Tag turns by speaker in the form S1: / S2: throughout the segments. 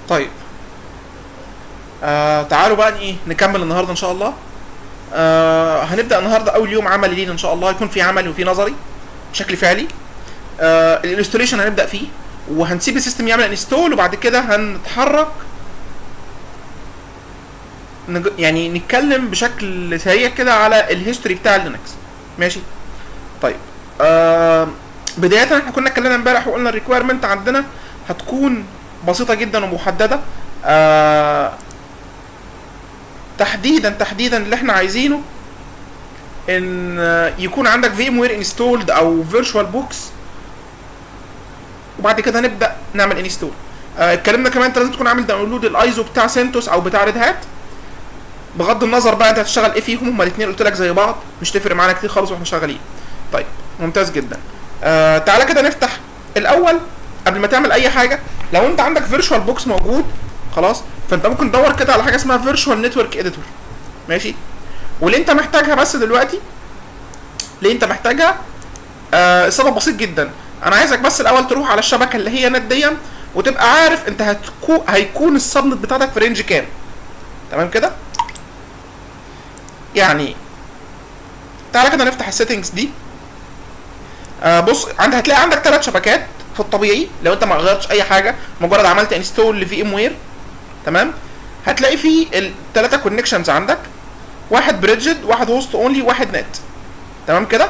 S1: طيب آه تعالوا بقى ايه نكمل النهارده ان شاء الله آه هنبدا النهارده اول يوم عملي لينا ان شاء الله يكون في عملي وفي نظري بشكل فعلي آه الانستوليشن هنبدا فيه وهنسيب السيستم يعمل انستول وبعد كده هنتحرك نج... يعني نتكلم بشكل سريع كده على الهيستوري بتاع لينكس ماشي طيب آه بدايه احنا كنا اتكلمنا امبارح وقلنا الريكويرمنت عندنا هتكون بسيطه جدا ومحدده آه تحديدا تحديدا اللي احنا عايزينه ان يكون عندك في ام وير انستولد او فيرتشوال بوكس وبعد كده نبدا نعمل انستول آه اتكلمنا كمان انت لازم تكون عامل داونلود الايزو بتاع سنتوس او بتاع ريد هات بغض النظر بقى انت هتشتغل ايه فيهم هما الاثنين قلت لك زي بعض مش تفرق معانا كتير خالص واحنا شغالين طيب ممتاز جدا آه تعالى كده نفتح الاول قبل ما تعمل اي حاجه لو انت عندك فيرتشوال بوكس موجود خلاص فانت ممكن تدور كده على حاجه اسمها فيرتشوال نتورك اديتور ماشي واللي انت محتاجها بس دلوقتي اللي انت محتاجها آه السبب بسيط جدا انا عايزك بس الاول تروح على الشبكه اللي هي نت دي وتبقى عارف انت هتكون هيكون السبنت بتاعتك في رينج كام تمام كده يعني تعالى كده نفتح السيتنجز دي آه بص عند هتلاقي عندك ثلاث شبكات في الطبيعي لو انت ما غيرتش اي حاجه مجرد عملت انستول لفي ام وير تمام هتلاقي فيه الثلاثه كونكشنز عندك واحد بريدجد واحد هوست اونلي واحد نت تمام كده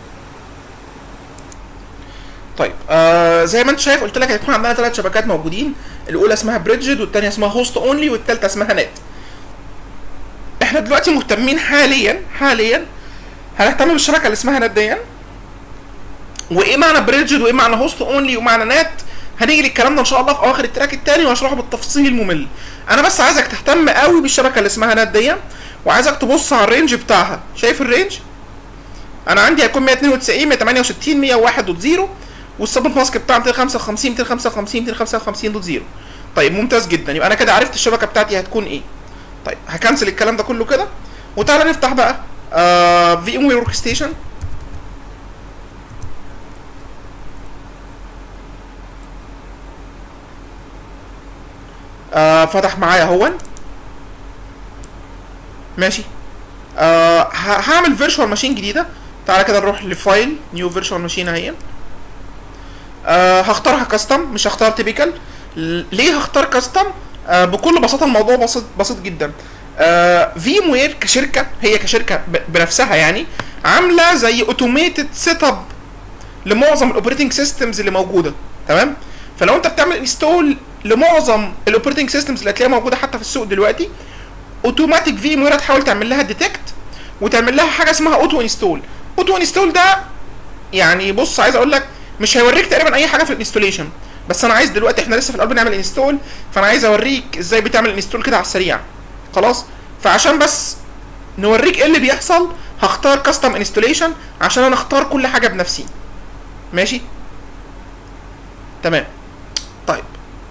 S1: طيب آه زي ما انت شايف قلت لك هيكون عندنا ثلاث شبكات موجودين الاولى اسمها بريدجد والثانيه اسمها هوست اونلي والثالثه اسمها نت احنا دلوقتي مهتمين حاليا حاليا هنهتم بالشبكه اللي اسمها نت دي وايه معنى بريدجد وايه معنى هوست اونلي ومعنى نت هنيجي للكلام ده ان شاء الله في اواخر التراك الثاني وهشرحه بالتفصيل الممل انا بس عايزك تهتم قوي بالشبكه اللي اسمها نت دي وعايزك تبص على الرينج بتاعها شايف الرينج انا عندي هيكون 192 168 101 دوت 0 والسبنت ماسك بتاع 255 255 255 دوت 0 طيب ممتاز جدا يبقى انا كده عرفت الشبكه بتاعتي هتكون ايه طيب هكنسل الكلام ده كله كده وتعالى نفتح بقى آه في ام وير ورك ستيشن آه فتح معايا اهون ماشي آه هعمل فيرتشوال ماشين جديده تعالى كده نروح لفايل نيو فيرتشوال ماشين اهي آه هختارها كاستم مش هختار تيبيكال ليه هختار كاستم آه بكل بساطه الموضوع بسيط بسيط جدا آه في ام وير كشركه هي كشركه بنفسها يعني عامله زي اوتوميتد سيت اب لمعظم الاوبريتنج سيستمز اللي موجوده تمام فلو انت بتعمل انستول لمعظم الاوبريتنج سيستمز اللي هتلاقيها موجوده حتى في السوق دلوقتي اوتوماتيك في ام وير هتحاول تعمل لها ديتكت وتعمل لها حاجه اسمها اوتو انستول اوتو انستول ده يعني بص عايز اقول لك مش هيوريك تقريبا اي حاجه في الانستوليشن بس انا عايز دلوقتي احنا لسه في الاول بنعمل انستول فانا عايز اوريك ازاي بتعمل انستول كده على السريع خلاص فعشان بس نوريك ايه اللي بيحصل هختار كاستم انستوليشن عشان انا اختار كل حاجه بنفسي ماشي تمام طيب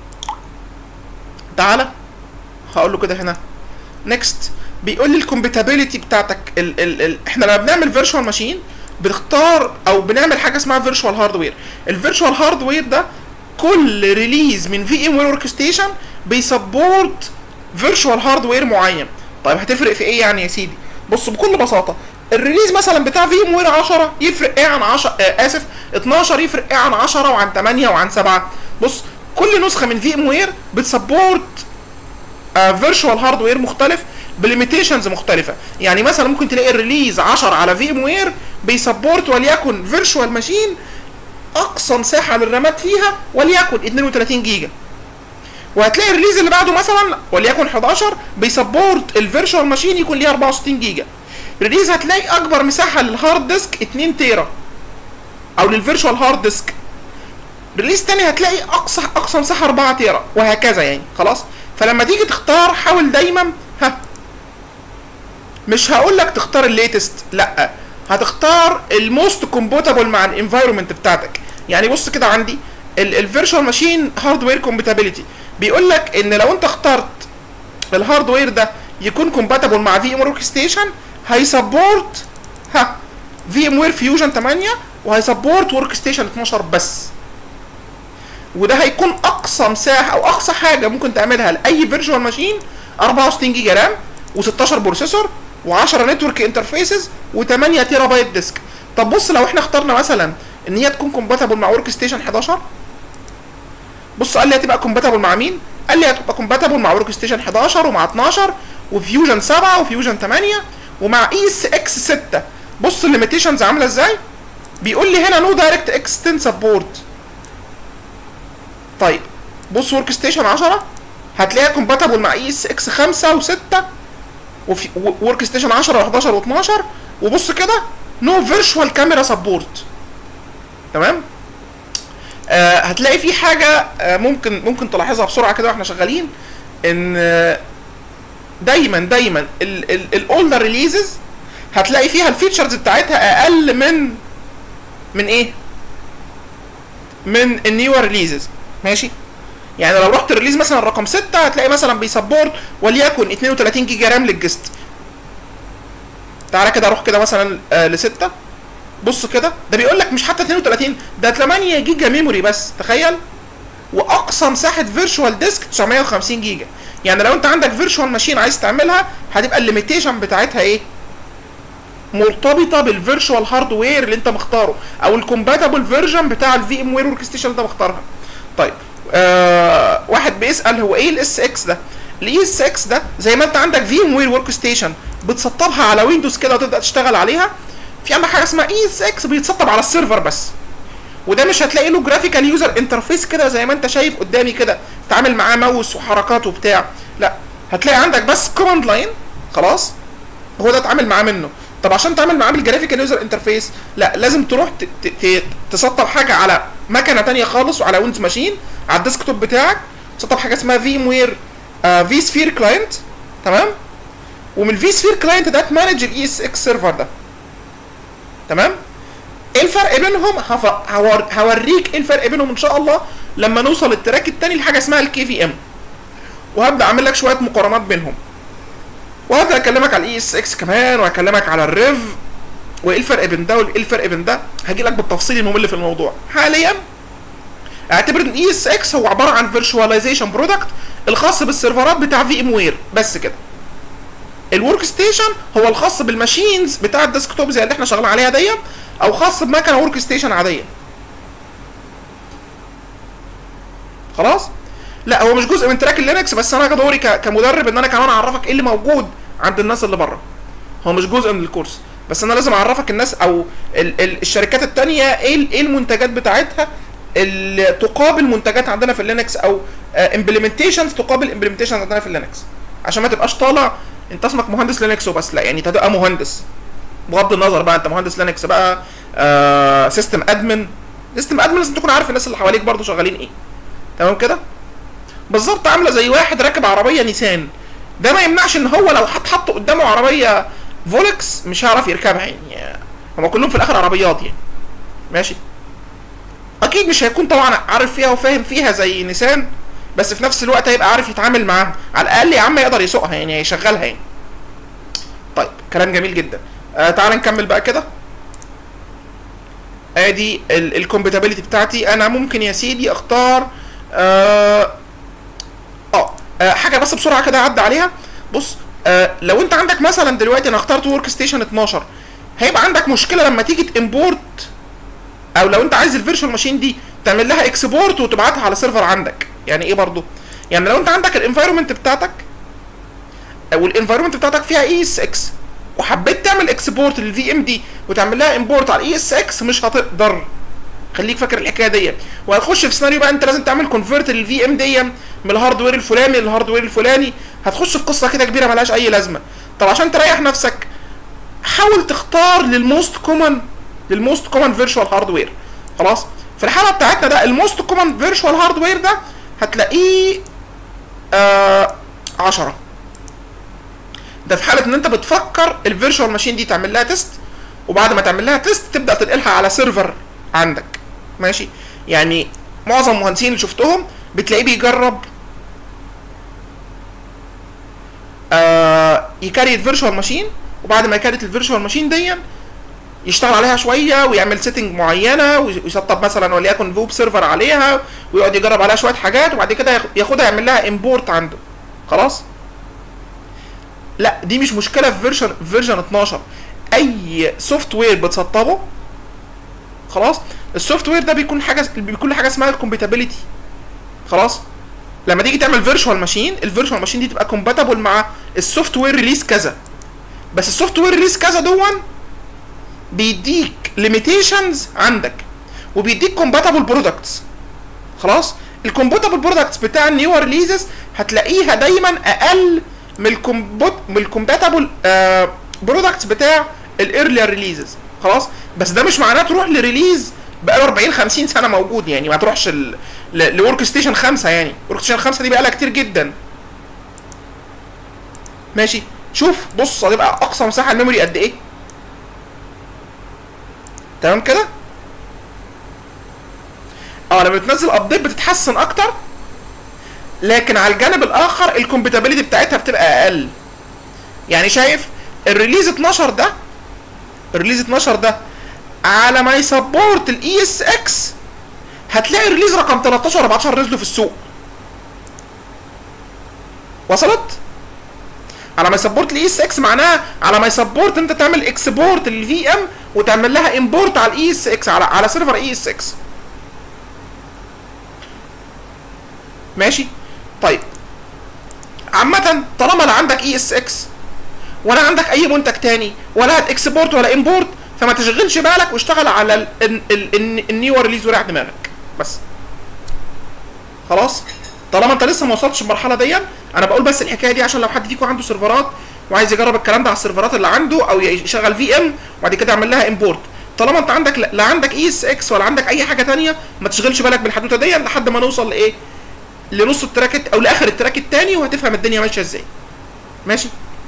S1: تعالى هقول له كده هنا نيكست بيقول لي الكومباتيبيليتي بتاعتك ال ال ال احنا لما بنعمل فيرتشوال ماشين بنختار او بنعمل حاجه اسمها فيرتشوال هاردوير الفيرتشوال هاردوير ده كل ريليز من في ام وير ورك ستيشن بيسبورت فيرتشوال هاردوير معين طيب هتفرق في ايه يعني يا سيدي بص بكل بساطه الريليز مثلا بتاع في ام وير 10 يفرق ايه عن 10 آه اسف 12 يفرق ايه عن 10 وعن 8 وعن 7 بص كل نسخه من في ام وير بتسبورت فيرتشوال هاردوير مختلف بليميتيشنز مختلفه يعني مثلا ممكن تلاقي الريليز 10 على في ام وير بيسبورت وليكن فيرتشوال ماشين اقصى مساحه للرامات فيها وليكن 32 جيجا وهتلاقي الريليز اللي بعده مثلا وليكن 11 بيسبورت الفيرتشوال ماشين يكون ليها 64 جيجا ريليز هتلاقي اكبر مساحه للهارد ديسك 2 تيرا او للفيرتشوال هارد ديسك ريليز تاني هتلاقي اقصى اقصى مساحه 4 تيرا وهكذا يعني خلاص فلما تيجي تختار حاول دايما ها مش هقول لك تختار الليتست لا هتختار الموست كومباتبل مع الانفايرمنت بتاعتك يعني بص كده عندي الفيرتشوال ماشين هاردوير كومباتيبيليتي بيقول لك ان لو انت اخترت الهاردوير ده يكون كومباتبل مع في ام ورك ستيشن هيسبورت ها في ام وير فيوجن 8 وهيسبورت ورك ستيشن 12 بس وده هيكون اقصى مساحه او اقصى حاجه ممكن تعملها لاي فيرتشوال ماشين 64 جيجا رام و16 بروسيسور و10 نتورك انترفيسز و8 تيرا بايت ديسك طب بص لو احنا اخترنا مثلا ان هي تكون كومباتبل مع ورك ستيشن 11 بص قال لي هتبقى كومباتبل مع مين قال لي هتبقى كومباتبل مع ورك ستيشن 11 ومع 12 وفيوجن 7 وفيوجن 8 ومع اي اس اكس 6 بص الليميتيشنز عامله ازاي بيقول لي هنا نو دايركت اكستند سبورت طيب بص ورك ستيشن 10 هتلاقيها كومباتبل مع اي اس اكس 5 و6 وفي ورك ستيشن 10 و11 و12 وبص كده نو فيرتشوال كاميرا سبورت تمام آه هتلاقي في حاجه آه ممكن ممكن تلاحظها بسرعه كده واحنا شغالين ان آه دايما دايما الاولدر ريليزز هتلاقي فيها الفيتشرز بتاعتها اقل من من ايه من النيور ريليزز ماشي يعني لو رحت الريليز مثلا رقم 6 هتلاقي مثلا بيسبورت وليكن 32 جيجا رام للجست تعالى كده اروح كده مثلا آه ل 6 بص كده ده بيقول لك مش حتى 32 ده 8 جيجا ميموري بس تخيل واقصى مساحه فيرتشوال ديسك 950 جيجا يعني لو انت عندك فيرتشوال ماشين عايز تعملها هتبقى الليميتيشن بتاعتها ايه مرتبطه بالفيرتشوال هاردوير اللي انت مختاره او الكومباتبل فيرجن بتاع الفي ام وير ورك ستيشن اللي انت مختارها طيب آه واحد بيسال هو ايه الاس اكس ده الاي اس اكس ده زي ما انت عندك في ام وير ورك ستيشن بتسطبها على ويندوز كده وتبدا تشتغل عليها في عندك حاجه اسمها اي اس اكس بيتسطب على السيرفر بس وده مش هتلاقي له جرافيكال يوزر انترفيس كده زي ما انت شايف قدامي كده تتعامل معاه ماوس وحركات وبتاع لا هتلاقي عندك بس كوماند لاين خلاص هو ده اتعامل معاه منه طب عشان تعمل معاه بالجرافيكال يوزر انترفيس لا لازم تروح تسطب حاجه على مكنه تانية خالص وعلى ويندوز ماشين على الديسكتوب بتاعك تسطب حاجه اسمها في ام وير في سفير كلاينت تمام ومن الفي سفير كلاينت ده تمانج الاي اس اكس سيرفر ده تمام ايه الفرق بينهم هفر... هوريك ايه الفرق بينهم ان شاء الله لما نوصل التراك التاني لحاجه اسمها الكي في ام وهبدا اعمل لك شويه مقارنات بينهم وهبدا اكلمك على الاي اس اكس كمان وهكلمك على الريف وايه الفرق بين ده وايه الفرق بين ده هجي لك بالتفصيل الممل في الموضوع حاليا اعتبر ان اي اس اكس هو عباره عن فيرتشواليزيشن برودكت الخاص بالسيرفرات بتاع في ام وير بس كده الورك ستيشن هو الخاص بالماشينز بتاع الديسكتوب زي اللي احنا شغالين عليها دي او خاص بمكنه ورك ستيشن عاديه خلاص لا هو مش جزء من تراك اللينكس بس انا دوري كمدرب ان انا كمان اعرفك ايه اللي موجود عند الناس اللي بره هو مش جزء من الكورس بس انا لازم اعرفك الناس او ال ال الشركات التانية ايه ايه المنتجات بتاعتها اللي تقابل منتجات عندنا في اللينكس او امبلمنتيشنز تقابل امبلمنتيشنز عندنا في اللينكس عشان ما تبقاش طالع انت اسمك مهندس لينكس وبس لا يعني انت تبقى مهندس بغض النظر بقى انت مهندس لينكس بقى آه سيستم ادمن سيستم ادمن لازم تكون عارف الناس اللي حواليك برضو شغالين ايه تمام كده بالظبط عامله زي واحد راكب عربيه نيسان ده ما يمنعش ان هو لو هتحط قدامه عربيه فولكس مش هيعرف يركبها يعني هم كلهم في الاخر عربيات يعني ماشي اكيد مش هيكون طبعا عارف فيها وفاهم فيها زي نيسان بس في نفس الوقت هيبقى عارف يتعامل معاها على الاقل يا عم يقدر يسوقها يعني هيشغلها يعني طيب كلام جميل جدا آه تعال نكمل بقى كده ادي الكومباتيبلتي بتاعتي انا ممكن يا سيدي اختار آه, اه, آه حاجه بس بسرعه كده اعدي عليها بص آه لو انت عندك مثلا دلوقتي انا اخترت ورك ستيشن 12 هيبقى عندك مشكله لما تيجي تمبورت او لو انت عايز الفيرشوال ماشين دي تعمل لها اكسبورت وتبعتها على سيرفر عندك يعني ايه برضو يعني لو انت عندك الانفايرمنت بتاعتك او الانفايرمنت بتاعتك فيها اي اس اكس وحبيت تعمل اكسبورت للفي ام دي وتعمل لها امبورت على الاي اس اكس مش هتقدر خليك فاكر الحكايه دي وهتخش في سيناريو بقى انت لازم تعمل كونفرت للفي ام دي من الهاردوير الفلاني للهاردوير الفلاني هتخش في قصه كده كبيره ملهاش اي لازمه طب عشان تريح نفسك حاول تختار للموست كومن للموست كومن فيرتشوال هاردوير خلاص في الحاله بتاعتنا ده الموست كومن فيرتشوال هاردوير ده هتلاقيه آه 10 ده في حاله ان انت بتفكر الفيرتشوال ماشين دي تعمل لها تيست وبعد ما تعمل لها تيست تبدا تنقلها على سيرفر عندك ماشي يعني معظم المهندسين اللي شفتهم بتلاقيه بيجرب آه يكريت فيرتشوال ماشين وبعد ما يكريت الفيرتشوال ماشين دي يشتغل عليها شويه ويعمل سيتنج معينه ويسطب مثلا وليكن فوب سيرفر عليها ويقعد يجرب عليها شويه حاجات وبعد كده ياخ- ياخدها يعمل لها امبورت عنده خلاص لا دي مش مشكله في فيرجن فيرجن 12 اي سوفت وير بتسطبه خلاص السوفت وير ده بيكون حاجه بيكون له حاجه اسمها الكومباتيبيليتي خلاص لما تيجي تعمل فيرتشوال ماشين الفيرتشوال ماشين دي تبقى كومباتبل مع السوفت وير ريليز كذا بس السوفت وير ريليز كذا دون بيديك ليميتيشنز عندك وبيديك كومباتبل برودكتس خلاص الكومباتبل برودكتس بتاع النيو ريليزز هتلاقيها دايما اقل من الكومبوت من الكومباتبل برودكتس بتاع الايرلير ريليزز خلاص بس ده مش معناه تروح لريليز بقاله 40 50 سنه موجود يعني ما تروحش لورك ستيشن 5 يعني ورك ستيشن 5 دي بقالها كتير جدا ماشي شوف بص هتبقى اقصى مساحه الميموري قد ايه تمام كده اه لما بتنزل ابديت بتتحسن اكتر لكن على الجانب الاخر الكومباتيبيليتي بتاعتها بتبقى اقل يعني شايف الريليز 12 ده الريليز 12 ده على ما يسبورت الاي اس اكس هتلاقي الريليز رقم 13 14 نزلوا في السوق وصلت على ما يسبورت الاي اس اكس معناها على ما يسبورت انت تعمل اكسبورت للفي ام وتعمل لها امبورت على الاي اس اكس على على سيرفر اي اس اكس ماشي طيب عامة طالما لا عندك اي اس اكس ولا عندك اي منتج تاني ولا هتكسبورت ولا امبورت فما تشغلش بالك واشتغل على ال ال ال ال النيو ريليز وريح دماغك بس خلاص طالما انت لسه ما وصلتش المرحله دي انا بقول بس الحكايه دي عشان لو حد فيكم عنده سيرفرات وعايز يجرب الكلام ده على السيرفرات اللي عنده او يشغل في ام وبعد كده يعمل لها امبورت طالما انت عندك لا عندك اي اس اكس ولا عندك اي حاجه تانية ما تشغلش بالك بالحدوته دي لحد ما نوصل لايه لنص التراك او لاخر التراك التاني وهتفهم الدنيا ماشيه ازاي ماشي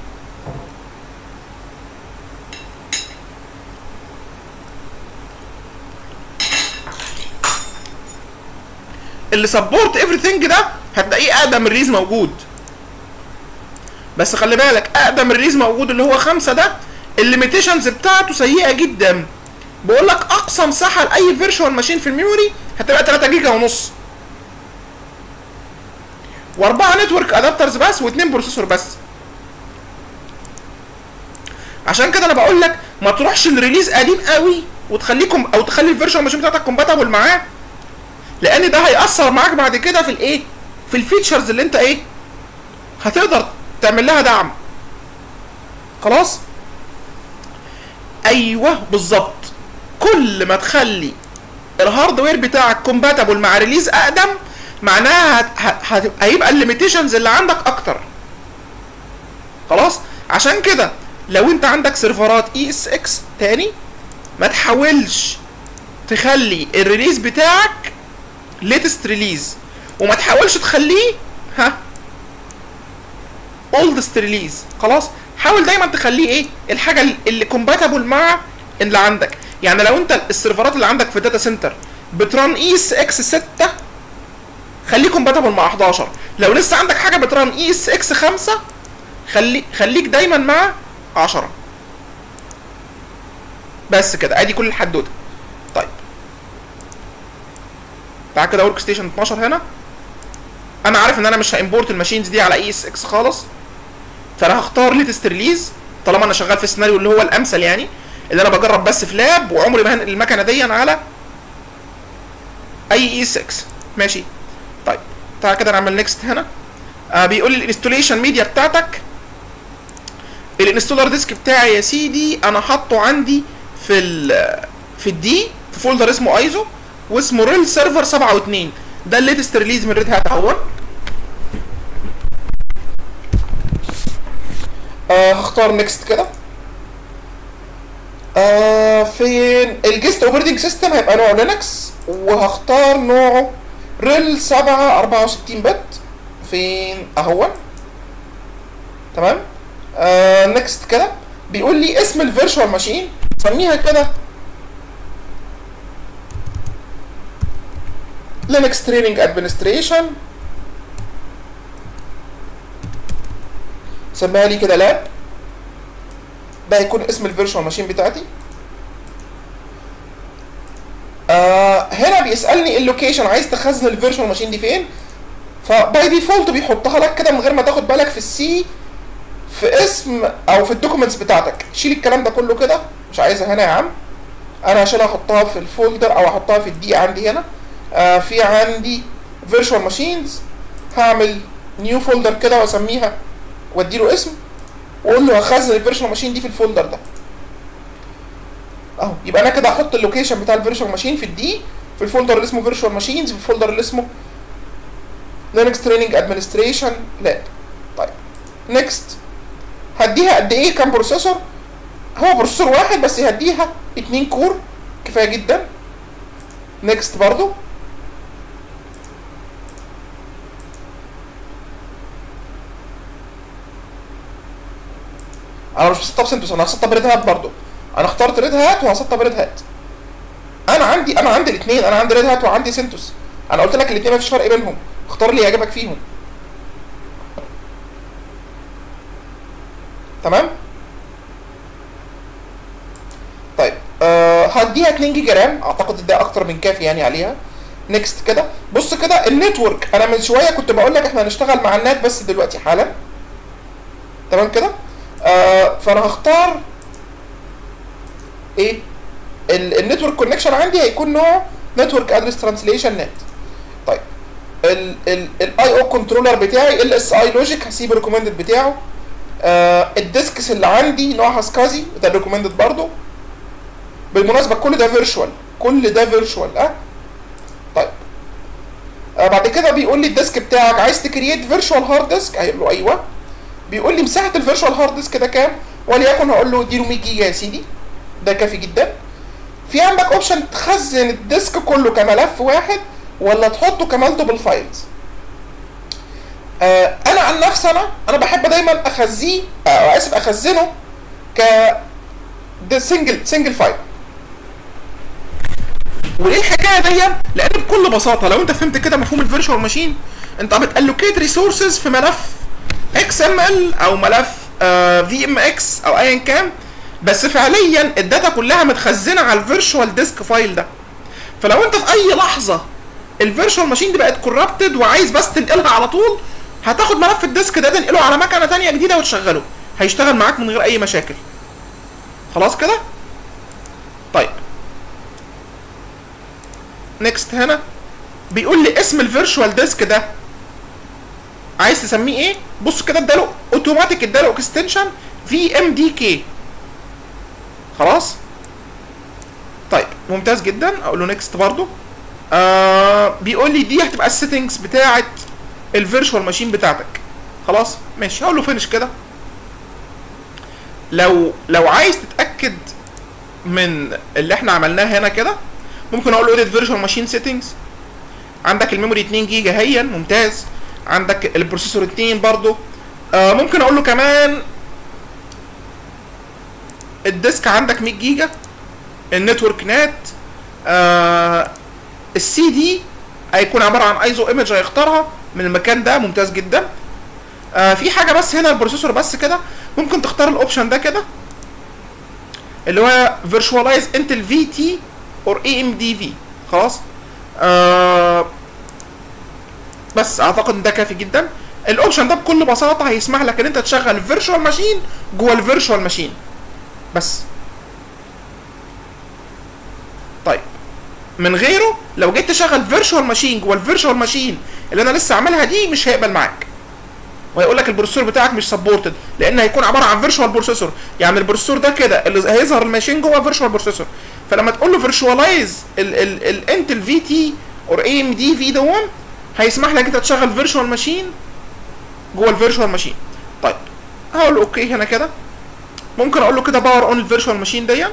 S1: اللي سبورت everything ده هتلاقيه اقدم ريليز موجود بس خلي بالك اقدم ريليز موجود اللي هو خمسة ده الليميتيشنز بتاعته سيئه جدا بقول لك اقصى مساحه لاي فيرتشوال ماشين في الميموري هتبقى 3 جيجا ونص واربعه نتورك ادابترز بس واثنين بروسيسور بس عشان كده انا بقول لك ما تروحش الريليز قديم قوي وتخليكم او تخلي الفيرتشوال ماشين بتاعتك كومباتبل معاه لان ده هيأثر معاك بعد كده في الايه في الفيتشرز اللي انت ايه هتقدر تعمل لها دعم خلاص ايوه بالظبط كل ما تخلي الهاردوير بتاعك كومباتبل مع ريليز اقدم معناها هت... هت... هيبقى الليميتيشنز اللي عندك اكتر خلاص عشان كده لو انت عندك سيرفرات اي اس اكس تاني ما تحاولش تخلي الريليز بتاعك ليتست ريليز وما تحاولش تخليه ها اولدست ريليز خلاص حاول دايما تخليه ايه الحاجه اللي كومباتبل مع اللي عندك يعني لو انت السيرفرات اللي عندك في الداتا سنتر بتران اي اس اكس 6 خليه كومباتبل مع 11 لو لسه عندك حاجه بتران اي اس اكس 5 خلي خليك دايما مع 10 بس كده ادي كل الحدوته طيب تعال كده ورك ستيشن 12 هنا انا عارف ان انا مش هامبورت الماشينز دي على اي اس اكس خالص فانا هختار ليتست ريليز طالما انا شغال في السيناريو اللي هو الامثل يعني اللي انا بجرب بس في لاب وعمري ما هنقل المكنه دي على اي اي اس اكس ماشي طيب تعال كده نعمل نيكست هنا آه بيقول لي الانستوليشن ميديا بتاعتك الانستولر ديسك بتاعي يا سيدي انا حاطه عندي في ال في الدي في فولدر اسمه ايزو واسمه ريل سيرفر 7 و2 ده الليتست ريليز من ريد هات اهو آه هختار نيكست كده آه فين الجست اوبريتنج سيستم هيبقى نوعه لينكس وهختار نوعه ريل 7 64 بت فين اهو تمام آه نيكست كده بيقول لي اسم الفيرتشوال ماشين سميها كده لينكس تريننج ادمنستريشن سميها لي كده لاب ده هيكون اسم الفيرتشوال ماشين بتاعتي هنا بيسالني اللوكيشن عايز تخزن الفيرشوال ماشين دي فين فباي ديفولت بيحطها لك كده من غير ما تاخد بالك في السي في اسم او في الدوكيومنتس بتاعتك شيل الكلام ده كله كده مش عايزها هنا يا عم انا عشان احطها في الفولدر او احطها في الدي عندي هنا آه في عندي فيرتشوال ماشينز هعمل نيو فولدر كده واسميها واديله اسم واقول له هخزن الفيرتشوال ماشين دي في الفولدر ده اهو يبقى انا كده هحط اللوكيشن بتاع الفيرتشوال ماشين في الدي في الفولدر اللي اسمه فيرتشوال ماشينز في الفولدر اللي اسمه لينكس تريننج ادمنستريشن لاب طيب نيكست هديها قد ايه كام بروسيسور هو بروسيسور واحد بس هديها اتنين كور كفايه جدا نيكست برضو انا مش بسطب سنتوس انا هسطب ريد هات برضو انا اخترت ريد هات وهسطب ريد هات انا عندي انا عندي الاثنين انا عندي ريد هات وعندي سنتوس انا قلت لك الاثنين مفيش فرق بينهم اختار اللي يعجبك فيهم تمام طيب أه هديها 2 جيجا رام اعتقد ده اكتر من كافي يعني عليها نيكست كده بص كده النتورك انا من شويه كنت بقول لك احنا هنشتغل مع النت بس دلوقتي حالا تمام كده آه فانا هختار ايه النتورك كونكشن عندي هيكون نوع نتورك ادرس ترانسليشن نت طيب الاي او كنترولر بتاعي ال اس اي لوجيك هسيب الريكومندد بتاعه آه الديسكس اللي عندي نوعها سكازي ده الريكومندد برضه بالمناسبه كل ده فيرشوال كل ده فيرشوال اه طيب آه بعد كده بيقول لي الديسك بتاعك عايز تكريت فيرشوال هارد ديسك هيقول له ايوه بيقول لي مساحه الفيرشوال هارد ديسك ده كام وليكن هقول له اديله 100 جيجا يا سيدي ده كافي جدا في عندك اوبشن تخزن الديسك كله كملف واحد ولا تحطه كمالتيبل فايلز آه انا عن نفسي انا انا بحب دايما اخزيه آه اسف اخزنه ك ده سنجل سنجل فايل وليه الحكايه دي؟ لان بكل بساطه لو انت فهمت كده مفهوم الفيرتشوال ماشين انت بتالوكيت ريسورسز في ملف اكس ام ال او ملف في ام اكس او ايا كان بس فعليا الداتا كلها متخزنه على الفيرتشوال ديسك فايل ده فلو انت في اي لحظه الفيرتشوال ماشين دي بقت كورابتد وعايز بس تنقلها على طول هتاخد ملف الديسك ده تنقله على مكنه تانية جديده وتشغله هيشتغل معاك من غير اي مشاكل خلاص كده طيب نيكست هنا بيقول لي اسم الفيرتشوال ديسك ده عايز تسميه ايه بص كده اداله اوتوماتيك اداله اكستنشن في ام دي كي خلاص طيب ممتاز جدا اقول له نيكست برضو آه بيقول لي دي هتبقى السيتنجز بتاعه الفيرتشوال ماشين بتاعتك خلاص ماشي هقول له فينش كده لو لو عايز تتاكد من اللي احنا عملناه هنا كده ممكن اقول له اديت فيرتشوال ماشين سيتنجز عندك الميموري 2 جيجا هي ممتاز عندك البروسيسور 2 برضو آه ممكن اقول له كمان الديسك عندك 100 جيجا النتورك نت آه السي دي هيكون عباره عن ايزو ايمج هيختارها من المكان ده ممتاز جدا آه في حاجه بس هنا البروسيسور بس كده ممكن تختار الاوبشن ده كده اللي هو فيرتشواليز انتل في تي اور اي ام دي في خلاص آه بس اعتقد ان ده كافي جدا الاوبشن ده بكل بساطه هيسمح لك ان انت تشغل فيرتشوال ماشين جوه الفيرتشوال ماشين بس طيب من غيره لو جيت تشغل فيرتشوال ماشين جوه الفيرتشوال ماشين اللي انا لسه عاملها دي مش هيقبل معاك وهيقول لك البروسيسور بتاعك مش سبورتد لان هيكون عباره عن فيرتشوال بروسيسور يعني البروسيسور ده كده اللي هيظهر الماشين جوه فيرتشوال بروسيسور فلما تقول له فيرتشواليز الانتل في تي اور اي ام دي في دون هيسمح لك انت تشغل فيرتشوال ماشين جوه الفيرتشوال ماشين طيب هقول له اوكي هنا كده ممكن اقول له كده باور اون الفيرتشوال ماشين دي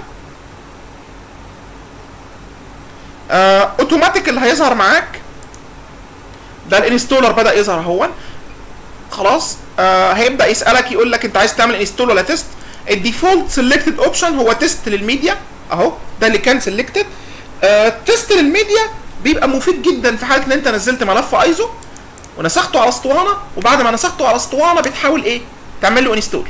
S1: آه اوتوماتيك اللي هيظهر معاك ده الانستولر بدا يظهر اهو خلاص آه هيبدا يسالك يقول لك انت عايز تعمل انستول ولا تيست الديفولت سيلكتد اوبشن هو تيست للميديا اهو ده اللي كان سيلكتد آه تيست للميديا بيبقى مفيد جدا في حاله ان انت نزلت ملف ايزو ونسخته على اسطوانه وبعد ما نسخته على اسطوانه بتحاول ايه تعمل له انستول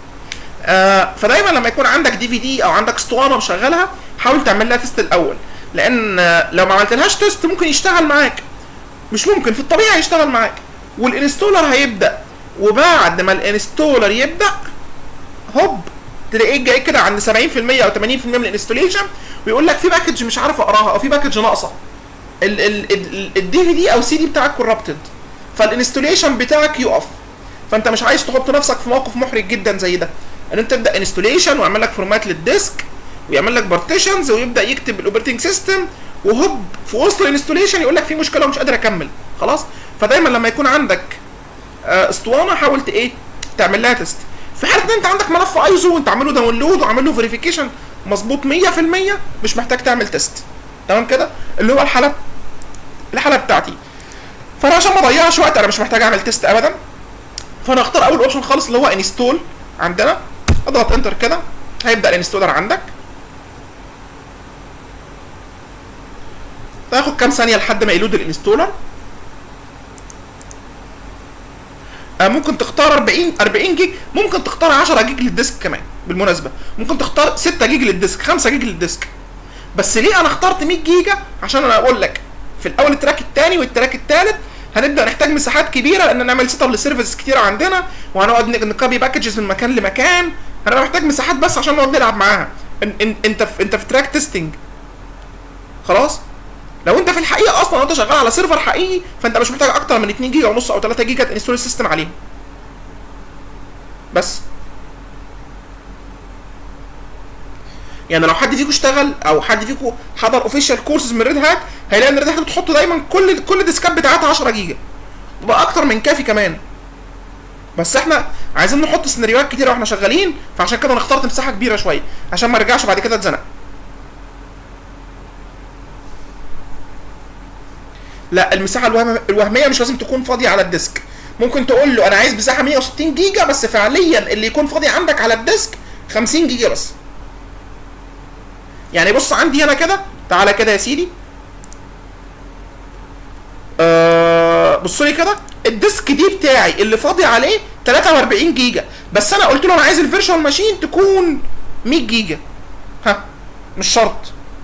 S1: آه فدايما لما يكون عندك دي في دي او عندك اسطوانه مشغلها حاول تعمل لها تيست الاول لان لو ما عملتلهاش تيست ممكن يشتغل معاك مش ممكن في الطبيعي يشتغل معاك والانستولر هيبدا وبعد ما الانستولر يبدا هوب تلاقيه جاي كده عند 70% او 80% من الانستوليشن ويقول لك في باكج مش عارف اقراها او في باكج ناقصه الدي في دي او سي دي بتاعك كوربتد فالانستوليشن بتاعك يقف فانت مش عايز تحط نفسك في موقف محرج جدا زي ده ان انت تبدا انستوليشن ويعمل لك فورمات للديسك ويعمل لك بارتيشنز ويبدا يكتب الاوبريتنج سيستم وهوب في وسط الانستوليشن يقول لك في مشكله ومش قادر اكمل خلاص فدايما لما يكون عندك آه، اسطوانه حاول ايه تعمل لها تيست في حاله ان انت عندك ملف ايزو وانت عامل له داونلود وعامل له فيريفيكيشن مظبوط 100% مش محتاج تعمل تيست تمام كده اللي هو الحاله الحاله بتاعتي فانا عشان ما اضيعش وقت انا مش محتاج اعمل تيست ابدا فانا اختار اول اوبشن خالص اللي هو انستول عندنا اضغط انتر كده هيبدا الانستولر عندك هياخد كام ثانيه لحد ما يلود الانستولر آه، ممكن تختار 40 40 جيج ممكن تختار 10 جيج للديسك كمان بالمناسبه ممكن تختار 6 جيج للديسك 5 جيج للديسك بس ليه انا اخترت 100 جيجا عشان انا اقول لك في الاول التراك الثاني والتراك الثالث هنبدا نحتاج مساحات كبيره لان نعمل سيت اب لسيرفيسز كتيره عندنا وهنقعد ن- نكابي باكجز من مكان لمكان هنبقى محتاج مساحات بس عشان نقعد نلعب معاها إن إن انت في انت في تراك تيستنج خلاص لو انت في الحقيقه اصلا انت شغال على سيرفر حقيقي فانت مش محتاج اكتر من 2 جيجا ونص او 3 جيجا تنستول السيستم عليه بس يعني لو حد فيكم اشتغل او حد فيكم حضر اوفيشال كورسز من ريد هات هيلاقي ان ريد هات بتحط دايما كل كل الديسكات بتاعتها 10 جيجا تبقى اكتر من كافي كمان بس احنا عايزين نحط سيناريوهات كتيره واحنا شغالين فعشان كده انا اخترت مساحه كبيره شويه عشان ما ارجعش بعد كده اتزنق لا المساحه الوهم... الوهميه مش لازم تكون فاضيه على الديسك ممكن تقول له انا عايز مساحه 160 جيجا بس فعليا اللي يكون فاضي عندك على الديسك 50 جيجا بس يعني بص عندي هنا كده تعالى كده يا سيدي آه بص لي كده الديسك دي بتاعي اللي فاضي عليه 43 جيجا بس انا قلت له انا عايز الفيرشوال ماشين تكون 100 جيجا ها مش شرط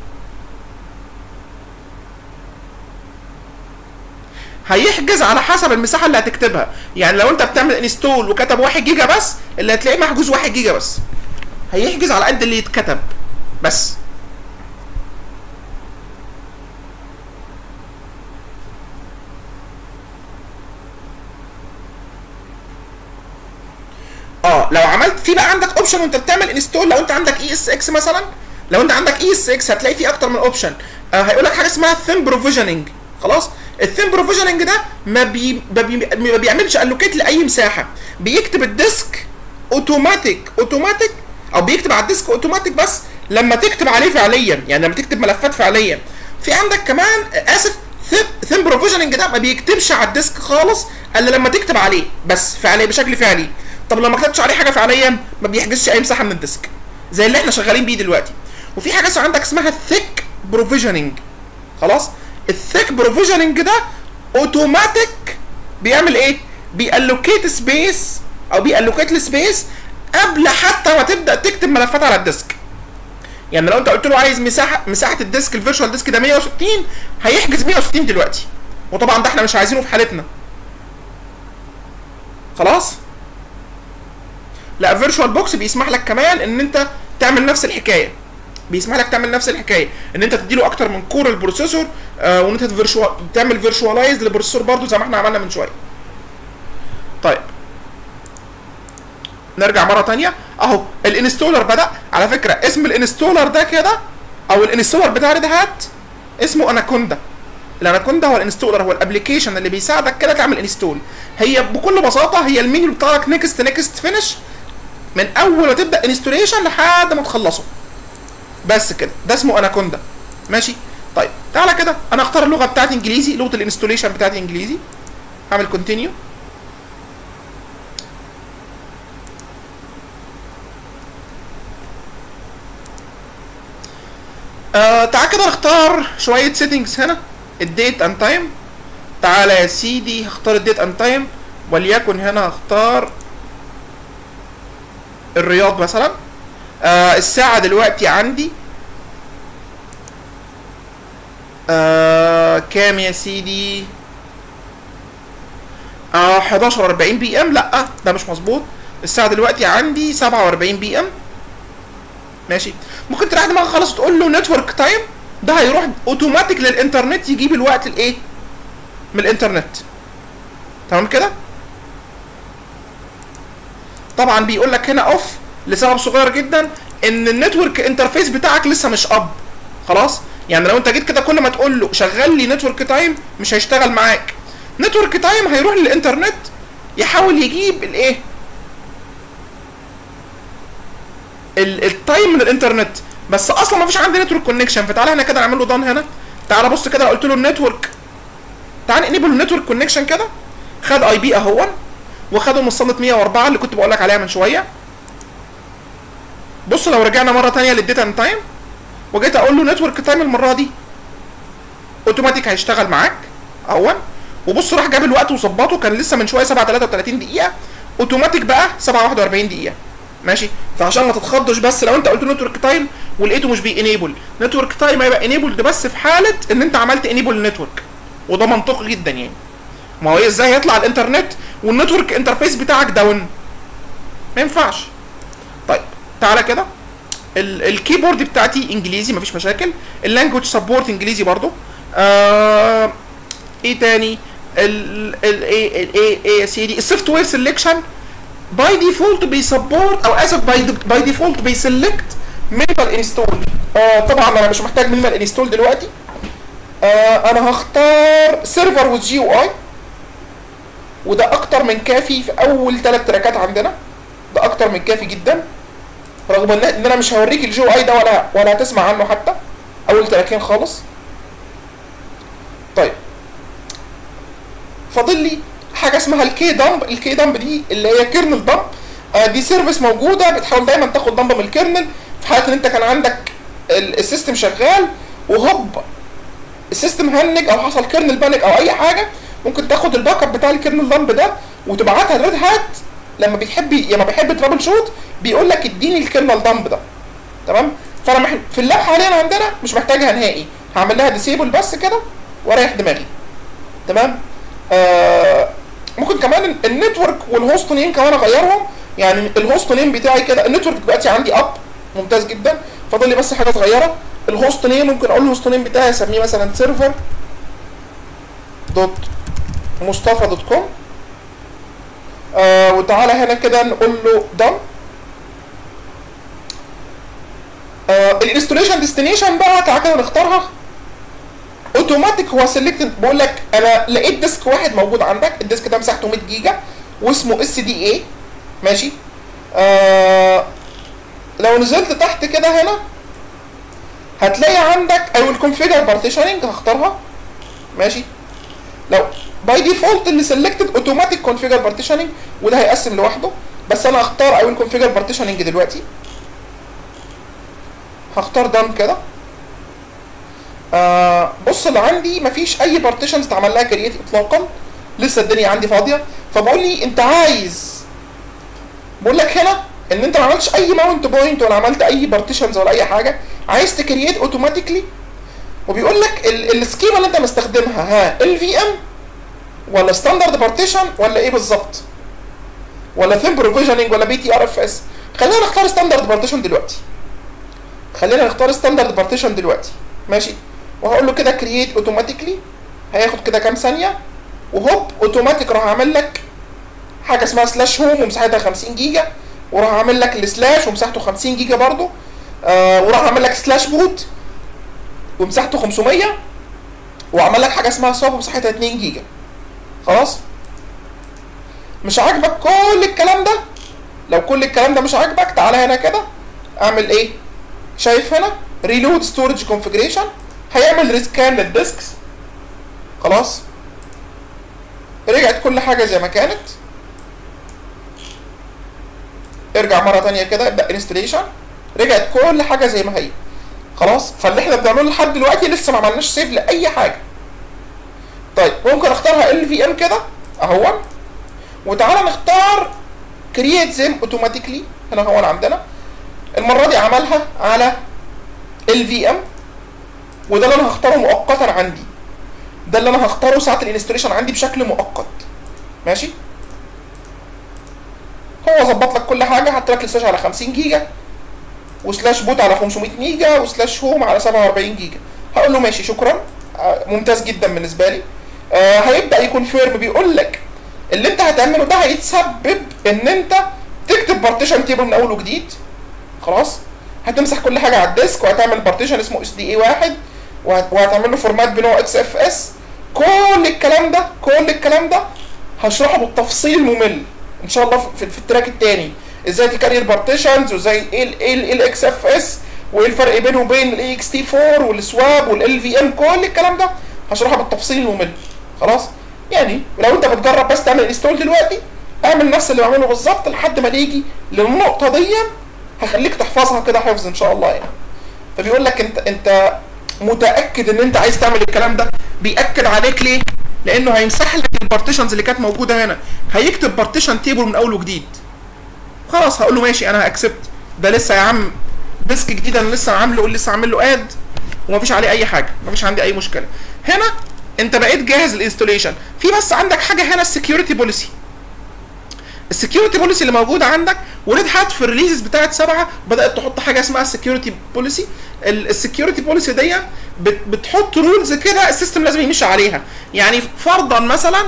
S1: هيحجز على حسب المساحه اللي هتكتبها يعني لو انت بتعمل انستول وكتب 1 جيجا بس اللي هتلاقيه محجوز 1 جيجا بس هيحجز على قد اللي يتكتب بس اه لو عملت في بقى عندك اوبشن وانت بتعمل انستول لو انت عندك اي اس اكس مثلا لو انت عندك اي اس اكس هتلاقي فيه اكتر من اوبشن آه هيقول لك حاجه اسمها ثيم بروفيجننج خلاص الثيم بروفيجننج ده ما, بي ما, بي ما بيعملش الوكيت لاي مساحه بيكتب الديسك اوتوماتيك اوتوماتيك او بيكتب على الديسك اوتوماتيك بس لما تكتب عليه فعليا يعني لما تكتب ملفات فعليا في عندك كمان اسف ثيم بروفيجننج ده ما بيكتبش على الديسك خالص الا لما تكتب عليه بس فعلي بشكل فعلي طب لو ما كتبتش عليه حاجه فعليا ما بيحجزش اي مساحه من الديسك زي اللي احنا شغالين بيه دلوقتي وفي حاجه اسمها عندك اسمها ثيك بروفيجننج خلاص الثيك بروفيجننج ده اوتوماتيك بيعمل ايه بيالوكيت سبيس او بيالوكيت السبيس قبل حتى ما تبدا تكتب ملفات على الديسك يعني لو انت قلت له عايز مساحه مساحه الديسك الفيرتشوال ديسك ده 160 هيحجز 160 دلوقتي وطبعا ده احنا مش عايزينه في حالتنا خلاص لا فيرتشوال بوكس بيسمح لك كمان ان انت تعمل نفس الحكايه بيسمح لك تعمل نفس الحكايه ان انت تديله اكتر من كور البروسيسور آه وان انت تفيرشوال تعمل فيرشواليز للبروسيسور برضو زي ما احنا عملنا من شويه طيب نرجع مره تانية اهو الانستولر بدا على فكره اسم الانستولر ده كده او الانستولر بتاع ريد هات اسمه اناكوندا الاناكوندا هو الانستولر هو الابلكيشن اللي بيساعدك كده تعمل انستول هي بكل بساطه هي المنيو بتاعك نيكست نيكست فينش من اول ما تبدا انستوليشن لحد ما تخلصه بس كده ده اسمه اناكوندا ماشي طيب تعالى كده انا اختار اللغه بتاعتي انجليزي لغه الانستوليشن بتاعتي انجليزي هعمل كونتينيو آه تعال كده نختار شويه سيتنجز هنا الديت اند تايم تعالى يا سيدي هختار الديت اند تايم وليكن هنا هختار الرياض مثلا آه الساعة دلوقتي عندي آه كام يا سيدي اه 11 40 بي ام لا ده مش مظبوط الساعه دلوقتي عندي 47 بي ام ماشي ممكن تريح دماغك خالص تقول له نتورك تايم ده هيروح اوتوماتيك للانترنت يجيب الوقت الايه من الانترنت تمام كده طبعا بيقول لك هنا اوف لسبب صغير جدا ان النتورك انترفيس بتاعك لسه مش اب خلاص يعني لو انت جيت كده كل ما تقول له شغل لي نتورك تايم مش هيشتغل معاك نتورك تايم هيروح للانترنت يحاول يجيب الايه ال- التايم من الانترنت بس اصلا ما فيش عندي نتورك كونكشن فتعالى هنا كده نعمل له دان هنا تعالى بص كده قلت له النتورك تعال انيبل النتورك كونكشن كده خد اي بي اهون وخده من صاله 104 اللي كنت بقول لك عليها من شويه بص لو رجعنا مره ثانيه للداتا تايم وجيت اقول له نتورك تايم المره دي اوتوماتيك هيشتغل معاك اهون وبص راح جاب الوقت وظبطه كان لسه من شويه 7 33 دقيقه اوتوماتيك بقى 7 41 دقيقه ماشي فعشان ما تتخضش بس لو انت قلت نتورك تايم ولقيته مش بينيبل نتورك تايم هيبقى انيبل بس في حاله ان انت عملت انيبل للنتورك وده منطقي جدا يعني ما هو ازاي هيطلع الانترنت والنتورك انترفيس بتاعك داون ما ينفعش طيب تعالى كده ال- الكيبورد بتاعتي انجليزي مفيش مشاكل اللانجوج سبورت انجليزي برضو آه ايه تاني ال ال ايه ال- ايه ايه يا سيدي السوفت وير سيلكشن باي ديفولت بيسبورت او اسف باي باي ديفولت بيسلكت مينيمال انستول آه طبعا انا مش محتاج مينيمال انستول دلوقتي آه انا هختار سيرفر وذ جي او اي وده اكتر من كافي في اول ثلاث تراكات عندنا ده اكتر من كافي جدا رغم ان ان انا مش هوريك الجي او اي ده ولا ولا هتسمع عنه حتى اول تراكين خالص طيب فاضل لي حاجه اسمها الكي دمب الكي دمب دي اللي هي كيرنل دمب آه دي سيرفيس موجوده بتحاول دايما تاخد دمب من الكيرنل في حاله ان انت كان عندك ال- السيستم شغال وهوب السيستم هنج او حصل كيرنل بانيك او اي حاجه ممكن تاخد الباك اب بتاع الكيرنل دمب ده وتبعتها لريد هات لما بيحب لما بيحب ترابل شوت بيقول لك اديني الكيرنل دمب ده تمام فانا مح... في اللاب حاليا عندنا مش محتاجها نهائي هعمل لها ديسيبل بس كده واريح دماغي تمام آه ممكن كمان النتورك والهوست نيم كمان اغيرهم يعني الهوست نيم بتاعي كده النتورك دلوقتي عندي اب ممتاز جدا فاضل لي بس حاجه صغيره الهوست نيم ممكن اقول له الهوست نيم بتاعي اسميه مثلا سيرفر دوت مصطفى دوت كوم آه وتعالى هنا كده نقول له دم آه الانستوليشن ديستنيشن بقى تعالى كده نختارها اوتوماتيك هو سيلكتد بقول لك انا لقيت ديسك واحد موجود عندك الديسك ده مساحته 100 جيجا واسمه اس دي اي ماشي آه لو نزلت تحت كده هنا هتلاقي عندك اي ويل كونفيجر بارتيشننج هختارها ماشي لو باي ديفولت اللي سيلكتد اوتوماتيك كونفيجر بارتيشننج وده هيقسم لوحده بس انا هختار اي ويل كونفيجر بارتيشننج دلوقتي هختار دان كده آه بص اللي عندي مفيش اي بارتيشنز اتعمل لها كرييت اطلاقا لسه الدنيا عندي فاضيه فبقول لي انت عايز بقول لك هنا ان انت ما عملتش اي ماونت بوينت ولا عملت اي بارتيشنز ولا اي حاجه عايز تكرييت اوتوماتيكلي وبيقول لك السكيما اللي انت مستخدمها ها ال في ام ولا ستاندرد بارتيشن ولا ايه بالظبط ولا ثيم بروفيجننج ولا بي تي ار اف اس خلينا نختار ستاندرد بارتيشن دلوقتي خلينا نختار ستاندرد بارتيشن دلوقتي ماشي وهقول له كده كرييت اوتوماتيكلي هياخد كده كام ثانيه وهوب اوتوماتيك راح اعمل لك حاجه اسمها سلاش هوم ومساحتها 50 جيجا وراح اعمل لك السلاش ومساحته 50 جيجا برضو آه وراح اعمل لك سلاش بوت ومساحته 500 واعمل لك حاجه اسمها سواب ومساحتها 2 جيجا خلاص مش عاجبك كل الكلام ده لو كل الكلام ده مش عاجبك تعالى هنا كده اعمل ايه شايف هنا ريلود ستورج كونفيجريشن هيعمل ريسكان للديسكس خلاص رجعت كل حاجه زي ما كانت ارجع مره تانية كده ابدا انستليشن رجعت كل حاجه زي ما هي خلاص فاللي احنا بنعمله لحد دلوقتي لسه ما عملناش سيف لاي حاجه طيب ممكن اختارها ال في ام كده اهو وتعالى نختار كرييت زيم اوتوماتيكلي هنا هو عندنا المره دي عملها على ال في ام وده اللي انا هختاره مؤقتا عندي ده اللي انا هختاره ساعه الانستوليشن عندي بشكل مؤقت ماشي هو ظبط لك كل حاجه حط لك السلاش على 50 جيجا وسلاش بوت على 500 ميجا وسلاش هوم على 47 جيجا هقول له ماشي شكرا آه، ممتاز جدا بالنسبه لي آه، هيبدا يكونفيرم بيقول لك اللي انت هتعمله ده هيتسبب ان انت تكتب بارتيشن تيبل من اول وجديد خلاص هتمسح كل حاجه على الديسك وهتعمل بارتيشن اسمه اس دي اي واحد وهت- وهتعمل له فورمات بنوع اكس اف اس كل الكلام ده كل الكلام ده هشرحه بالتفصيل الممل ان شاء الله في, في التراك التاني ازاي تكرر بارتيشنز وازاي ايه ال ايه ال- الاكس اف اس وايه الفرق بينه وبين الاي اكس تي 4 والسواب والال في ام كل الكلام ده هشرحها بالتفصيل الممل خلاص يعني لو انت بتجرب بس تعمل انستول دلوقتي اعمل نفس اللي بعمله بالظبط لحد ما نيجي للنقطه دي هخليك تحفظها كده حفظ ان شاء الله يعني فبيقول لك انت انت متاكد ان انت عايز تعمل الكلام ده بياكد عليك ليه لانه هيمسح لك البارتيشنز اللي كانت موجوده هنا هيكتب بارتيشن تيبل من اول وجديد خلاص هقول له ماشي انا هاكسبت ده لسه يا عم ديسك جديد انا لسه عامله لسه عامل له اد ومفيش عليه اي حاجه مفيش عندي اي مشكله هنا انت بقيت جاهز للانستوليشن في بس عندك حاجه هنا السكيورتي بوليسي السكيورتي بوليسي اللي موجوده عندك وريد هات في الريليزز بتاعت سبعه بدات تحط حاجه اسمها السكيورتي بوليسي السكيورتي بوليسي دي بت- بتحط رولز كده السيستم لازم يمشي عليها يعني فرضا مثلا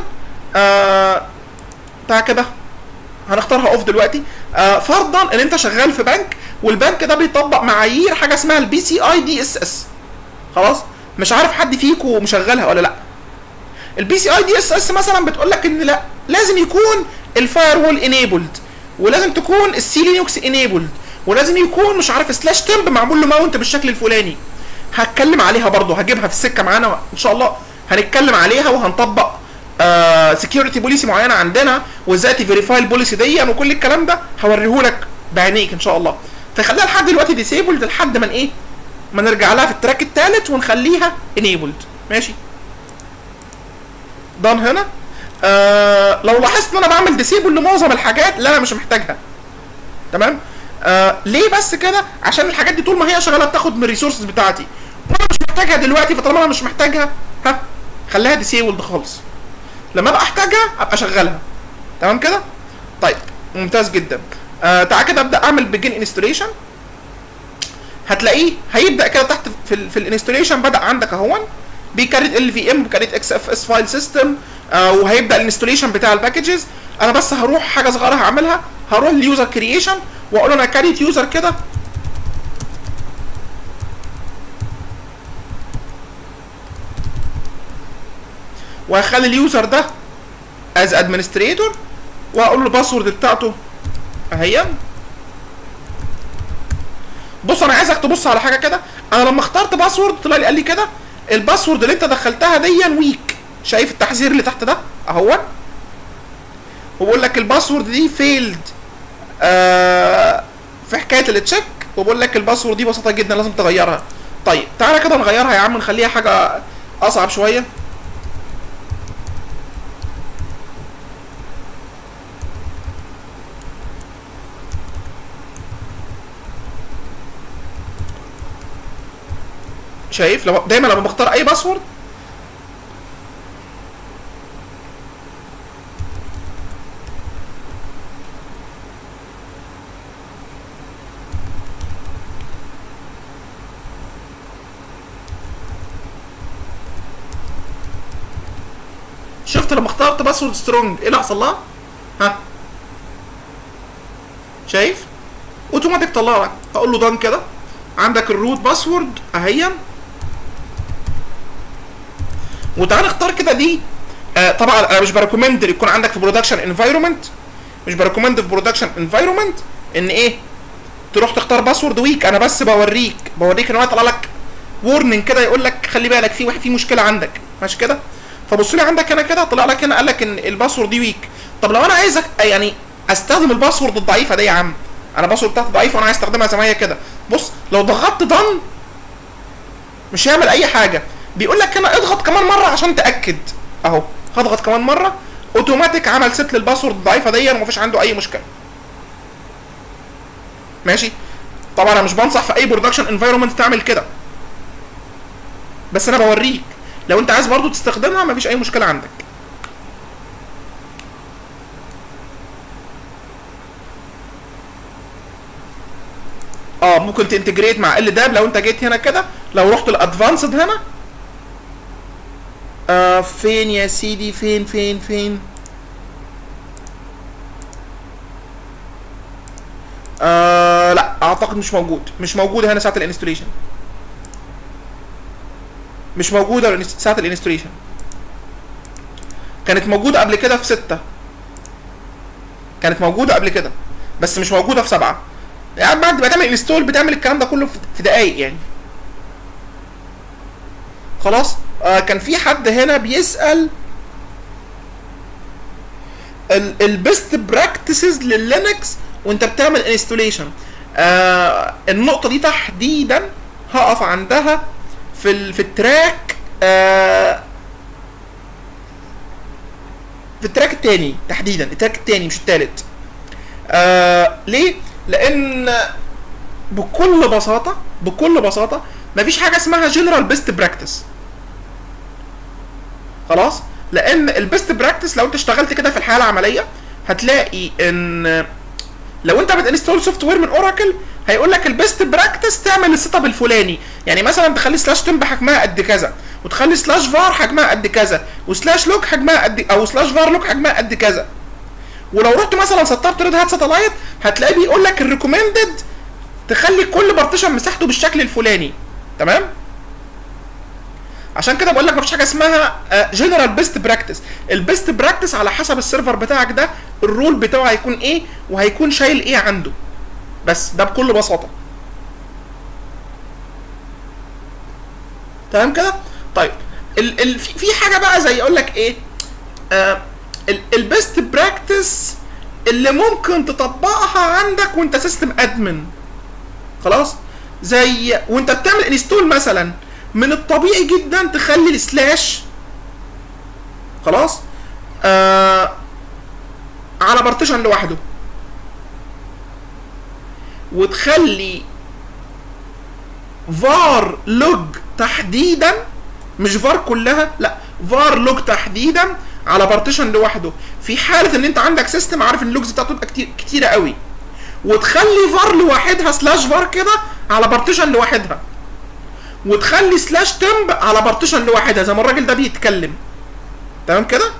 S1: آه بتاع كده هنختارها اوف دلوقتي آه فرضا ان انت شغال في بنك والبنك ده بيطبق معايير حاجه اسمها البي سي اي دي اس اس خلاص مش عارف حد فيكم مشغلها ولا لا البي سي اي دي اس اس مثلا بتقول لك ان لا لازم يكون الفاير وول انيبلد ولازم تكون السي لينكس انيبلد ولازم يكون مش عارف سلاش تمب معمول له ماونت بالشكل الفلاني هتكلم عليها برضه هجيبها في السكه معانا ان شاء الله هنتكلم عليها وهنطبق سكيورتي بوليسي معينه عندنا وازاي تفيريفاي البوليسي دي وكل الكلام ده هوريهولك بعينيك ان شاء الله فخليها لحد دلوقتي ديسيبلد لحد ما ايه ما نرجع لها في التراك الثالث ونخليها انيبلد ماشي دان هنا آه لو لاحظت ان انا بعمل ديسيبل لمعظم الحاجات اللي انا مش محتاجها تمام آه ليه بس كده عشان الحاجات دي طول ما هي شغاله بتاخد من الريسورسز بتاعتي وانا مش محتاجها دلوقتي فطالما انا مش محتاجها ها خليها ديسيبلد خالص لما ابقى احتاجها ابقى اشغلها تمام كده طيب ممتاز جدا آه تعال كده ابدا اعمل بيجن انستوليشن هتلاقيه هيبدا كده تحت في ال في الانستوليشن بدا عندك اهون بيكريت ال في ام بيكريت اكس اف اس فايل سيستم وهيبدا الانستوليشن بتاع الباكجز انا بس هروح حاجه صغيره هعملها هروح اليوزر كرييشن واقول له انا كريت يوزر كده وهخلي اليوزر ده از ادمنستريتور وهقول له الباسورد بتاعته اهي بص انا عايزك تبص على حاجه كده انا لما اخترت باسورد طلع لي قال لي كده الباسورد اللي انت دخلتها دي ويك شايف التحذير اللي تحت ده اهو وبقول لك الباسورد دي فيلد آه في حكايه التشيك وبقول لك الباسورد دي بسيطه جدا لازم تغيرها طيب تعالى كده نغيرها يا عم نخليها حاجه اصعب شويه شايف لما دايما لما بختار اي باسورد شفت لما اخترت باسورد سترونج ايه اللي حصل لها؟ ها شايف؟ اوتوماتيك طلع لك هقول له دان كده عندك الروت باسورد اهي وتعالى نختار كده دي آه طبعا انا مش بريكومند يكون عندك في برودكشن انفايرمنت مش بريكومند في برودكشن انفايرمنت ان ايه تروح تختار باسورد ويك انا بس بوريك بوريك ان هو يطلع لك وورنينج كده يقول لك خلي بالك في واحد في مشكله عندك ماشي كده فبص لي عندك هنا كده طلع لك هنا قال لك ان الباسورد دي ويك طب لو انا عايزك يعني استخدم الباسورد الضعيفه دي يا عم انا الباسورد بتاعتي ضعيفه وانا عايز استخدمها زي ما هي كده بص لو ضغطت دن مش هيعمل اي حاجه بيقول لك هنا اضغط كمان مره عشان تاكد اهو هضغط كمان مره اوتوماتيك عمل ست للباسورد الضعيفه دي ومفيش عنده اي مشكله ماشي طبعا انا مش بنصح في اي برودكشن انفايرمنت تعمل كده بس انا بوريك لو انت عايز برضو تستخدمها مفيش اي مشكله عندك اه ممكن تنتجريت مع ال داب لو انت جيت هنا كده لو رحت الادفانسد هنا آه فين يا سيدي فين فين فين آه لا اعتقد مش موجود مش موجوده هنا ساعه الانستوليشن مش موجوده ساعه الانستوليشن كانت موجوده قبل كده في ستة كانت موجوده قبل كده بس مش موجوده في سبعة يعني بعد ما تعمل انستول بتعمل الكلام ده كله في دقايق يعني خلاص آه كان في حد هنا بيسال البيست براكتسز لللينكس وانت بتعمل انستوليشن آه النقطه دي تحديدا هقف عندها في ال في التراك آه في التراك التاني تحديدا التراك التاني مش التالت آه ليه لان بكل بساطه بكل بساطه مفيش حاجه اسمها جنرال بيست براكتس خلاص لان البيست براكتس لو انت اشتغلت كده في الحياه العمليه هتلاقي ان لو انت بتنستول سوفت وير من اوراكل هيقول لك البيست براكتس تعمل السيت اب الفلاني يعني مثلا تخلي سلاش تمب حجمها قد كذا وتخلي سلاش فار حجمها قد كذا وسلاش لوك حجمها قد او سلاش فار لوك حجمها قد كذا ولو رحت مثلا سطبت ريد هات ساتلايت هتلاقيه بيقول لك الريكومندد تخلي كل بارتيشن مساحته بالشكل الفلاني تمام عشان كده بقول لك مفيش حاجه اسمها جنرال بيست براكتس البيست براكتس على حسب السيرفر بتاعك ده الرول بتاعه هيكون ايه وهيكون شايل ايه عنده بس ده بكل بساطه تمام كده طيب ال ال في, في حاجه بقى زي يقول لك ايه آه البيست براكتس اللي ممكن تطبقها عندك وانت سيستم ادمن خلاص زي وانت بتعمل انستول مثلا من الطبيعي جدا تخلي السلاش خلاص آه على بارتيشن لوحده وتخلي فار لوج تحديدا مش فار كلها لا فار لوج تحديدا على بارتيشن لوحده في حاله ان انت عندك سيستم عارف ان اللوجز بتاعته تبقى كتير كتيره قوي وتخلي فار لوحدها سلاش فار كده على بارتيشن لوحدها وتخلي سلاش تمب على بارتيشن لوحدها زي ما الراجل ده بيتكلم تمام كده